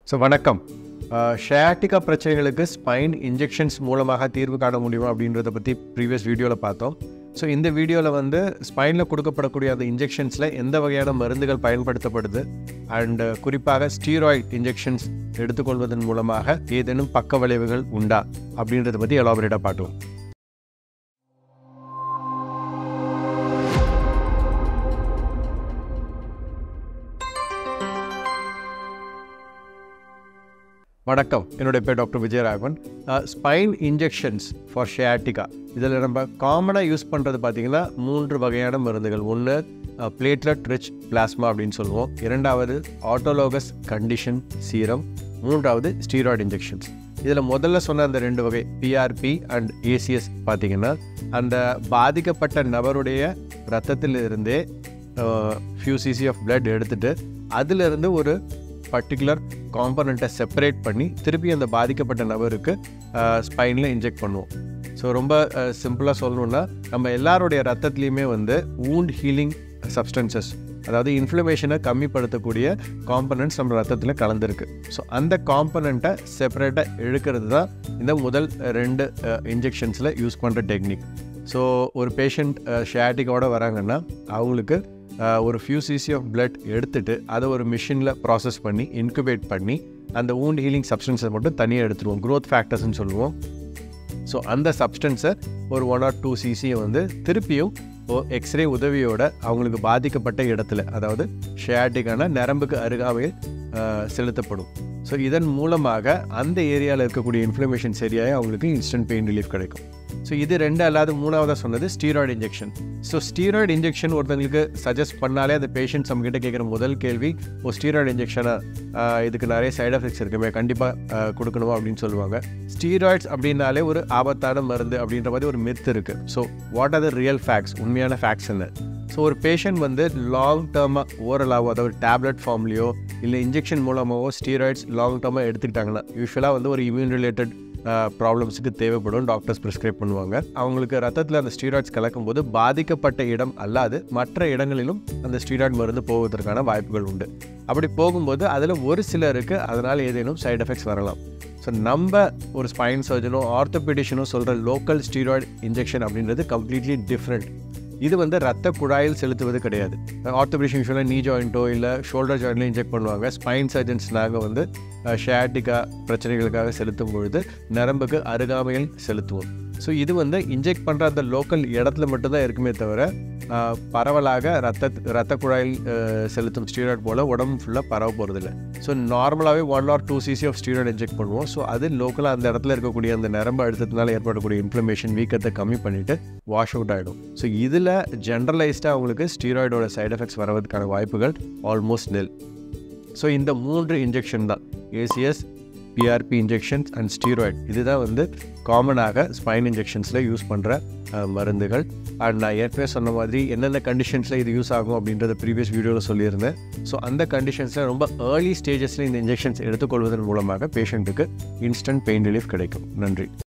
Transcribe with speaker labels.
Speaker 1: so வணக்கம் ஷேட்டிகா பிரச்சனைகளுக்கு spine injections மூலமாக தீர்வு காண முடியுமா அப்படின்றத பற்றி ப்ரீவியஸ் வீடியோவில் பார்த்தோம் ஸோ இந்த வீடியோவில் வந்து ஸ்பைனில் கொடுக்கப்படக்கூடிய அந்த இன்ஜெக்ஷன்ஸில் எந்த வகையான மருந்துகள் பயன்படுத்தப்படுது அண்ட் குறிப்பாக ஸ்டீராய்ட் இன்ஜெக்ஷன்ஸ் எடுத்துக்கொள்வதன் மூலமாக ஏதேனும் பக்க விளைவுகள் உண்டா அப்படின்றத பற்றி எலாபரேட்டாக பார்க்கலாம் வணக்கம் என்னுடைய பேர் doctor Vijayaraghavan spine injections for sciatica இதில் நம்ம காமனாக யூஸ் பண்ணுறது பார்த்திங்கன்னா மூன்று வகையான மருந்துகள் ஒன்று பிளேட்லெட் ரிச் பிளாஸ்மா அப்படின்னு சொல்லுவோம் இரண்டாவது ஆட்டோலோகஸ் கண்டிஷன் சீரம் மூன்றாவது ஸ்டீராய்டு இன்ஜெக்ஷன்ஸ் இதில் முதல்ல சொன்ன அந்த ரெண்டு வகை பிஆர்பி அண்ட் ஏசிஎஸ் பார்த்திங்கன்னா அந்த பாதிக்கப்பட்ட நபருடைய ரத்தத்திலிருந்தே ஃபியூ சிசி ஆஃப் பிளட் எடுத்துகிட்டு அதிலிருந்து ஒரு பர்டிகுலர் காம்பனண்ட்டை செப்பரேட் பண்ணி திருப்பி அந்த பாதிக்கப்பட்ட நபருக்கு ஸ்பைனில் இன்ஜெக்ட் பண்ணுவோம் ஸோ ரொம்ப சிம்பிளாக சொல்லணுன்னா நம்ம எல்லாருடைய ரத்தத்துலேயுமே வந்து வூண்ட் ஹீலிங் சப்ஸ்டன்சஸ் அதாவது இன்ஃப்ளமேஷனை கம்மிப்படுத்தக்கூடிய காம்பனண்ட்ஸ் நம்ம ரத்தத்தில் கலந்துருக்கு ஸோ அந்த காம்பனண்ட்டை செப்பரேட்டாக இழுக்கிறது தான் இந்த முதல் ரெண்டு இன்ஜெக்ஷன்ஸில் யூஸ் பண்ணுற டெக்னிக் ஸோ ஒரு பேஷண்ட் ஷேட்டிக்கோடு வராங்கன்னா அவங்களுக்கு ஒரு ஃபியூ சிசி ஆஃப் பிளட் எடுத்துகிட்டு அதை ஒரு மிஷினில் ப்ராசஸ் பண்ணி இன்குபேட் பண்ணி அந்த ஊண்ட் ஹீலிங் சப்ஸ்டன்ஸை மட்டும் தனியாக எடுத்துருவோம் க்ரோத் ஃபேக்டர்ஸ்னு சொல்லுவோம் ஸோ அந்த சப்ஸ்டன்ஸை ஒரு ஒன் ஆர் டூ சிசியை வந்து திருப்பியும் எக்ஸ்ரே உதவியோட அவங்களுக்கு பாதிக்கப்பட்ட இடத்துல அதாவது ஷேட்டிக்கான நரம்புக்கு அருகாமையில் செலுத்தப்படும் ஸோ இதன் மூலமாக அந்த ஏரியாவில் இருக்கக்கூடிய இன்ஃப்ளமேஷன் சரியாகி அவங்களுக்கு இன்ஸ்டன்ட் பெயின் ரிலீஃப் கிடைக்கும் ஸோ இது ரெண்டு அல்லாது மூணாவதாக சொன்னது steroid injection so steroid injection ஒருத்தங்களுக்கு சஜஸ்ட் பண்ணாலே அந்த பேஷண்ட்ஸ் நம்மகிட்ட கேட்குற முதல் கேள்வி ஓ ஸ்டீராய்டு இன்ஜெக்ஷனாக இதுக்கு நிறைய சைட் எஃபெக்ட்ஸ் இருக்குமே கண்டிப்பாக கொடுக்கணுமா அப்படின்னு சொல்லுவாங்க ஸ்டீராய்ட்ஸ் அப்படின்னாலே ஒரு ஆபத்தான மருந்து அப்படின்ற மாதிரி ஒரு மித் இருக்குது so what are the real facts உண்மையான ஃபேக்ட்ஸ் என்ன ஸோ ஒரு பேஷண்ட் வந்து லாங் டேர்மாக ஓரலாவோ அதாவது டேப்லெட் ஃபார்ம்லேயோ இல்லை இன்ஜெக்ஷன் மூலமாகவோ ஸ்டீராய்ட்ஸ் லாங் டேர்மாக எடுத்துக்கிட்டாங்கன்னா யூஸ்வலாக வந்து ஒரு இம்யூன் ரிலேட்டட் ப்ராப்ளம்ஸுக்கு தேவைப்படும் டாக்டர்ஸ் ப்ரிஸ்கிரைப் பண்ணுவாங்க அவங்களுக்கு ரத்தத்தில் அந்த ஸ்டீராய்ட்ஸ் கலக்கும்போது பாதிக்கப்பட்ட இடம் அல்லாது மற்ற இடங்களிலும் அந்த ஸ்டீராய்டு மருந்து போவதற்கான வாய்ப்புகள் உண்டு அப்படி போகும்போது அதில் ஒரு சிலருக்கு அதனால் ஏதேனும் சைட் எஃபெக்ட்ஸ் வரலாம் ஸோ நம்ம ஒரு ஸ்பைன் சர்ஜனோ ஆர்த்தோபெடிஷனோ சொல்கிற லோக்கல் ஸ்டீராய்டு இன்ஜெக்ஷன் அப்படின்றது கம்ப்ளீட்லி டிஃப்ரெண்ட் இது வந்து ரத்த குழாயில் செலுத்துவது கிடையாது ஆர்த்தோபெடிஷன் யூஸ்வலாக நீ ஜாயிண்ட்டோ இல்லை ஷோல்டர் ஜாயிண்ட்லையும் இன்ஜெக்ட் பண்ணுவாங்க ஸ்பைன் சர்ஜன்ஸ் நாங்கள் வந்து ஷேட்டிக்கா பிரச்சனைகளுக்காக செலுத்தும் பொழுது நரம்புக்கு அருகாமையில் செலுத்துவோம் ஸோ இது வந்து இன்ஜெக்ட் பண்ணுற அந்த லோக்கல் இடத்துல மட்டும்தான் இருக்குமே தவிர பரவலாக ரத்த ரத்த குழாயில் செலுத்தும் ஸ்டீராய்ட் போல் உடம்பு ஃபுல்லாக பரவ போகிறதில்ல ஸோ நார்மலாகவே one or two cc of steroid inject பண்ணுவோம் ஸோ அது லோக்கலாக அந்த இடத்துல இருக்கக்கூடிய அந்த நரம்பு அழுத்தத்தினால ஏற்படக்கூடிய இன்ஃப்ளமேஷன் வீக்கத்தை கம்மி பண்ணிவிட்டு வாஷ் அவுட் ஆகிடும் ஸோ இதில் ஜென்ரலைஸ்டாக அவங்களுக்கு ஸ்டீராய்டோட சைட் எஃபெக்ட்ஸ் வரதுக்கான வாய்ப்புகள் ஆல்மோஸ்ட் நெல் ஸோ இந்த மூன்று இன்ஜெக்ஷன் தான் ACS PRP injections and steroid இதுதான் வந்து காமனாக ஸ்பைன் இன்ஜெக்ஷன்ஸில் யூஸ் பண்ணுற மருந்துகள் அண்ட் நான் ஏற்கனவே சொன்ன மாதிரி எந்தெந்த கண்டிஷன்ஸில் இது யூஸ் ஆகும் அப்படின்றத ப்ரீவியஸ் வீடியோவில் சொல்லியிருந்தேன் ஸோ அந்த கண்டிஷன்ஸில் ரொம்ப ஏர்லி ஸ்டேஜஸில் இந்த இன்ஜெக்ஷன்ஸ் எடுத்துக்கொள்வதன் மூலமாக பேஷண்ட்டுக்கு இன்ஸ்டன்ட் பெயின் ரிலீஃப் கிடைக்கும் நன்றி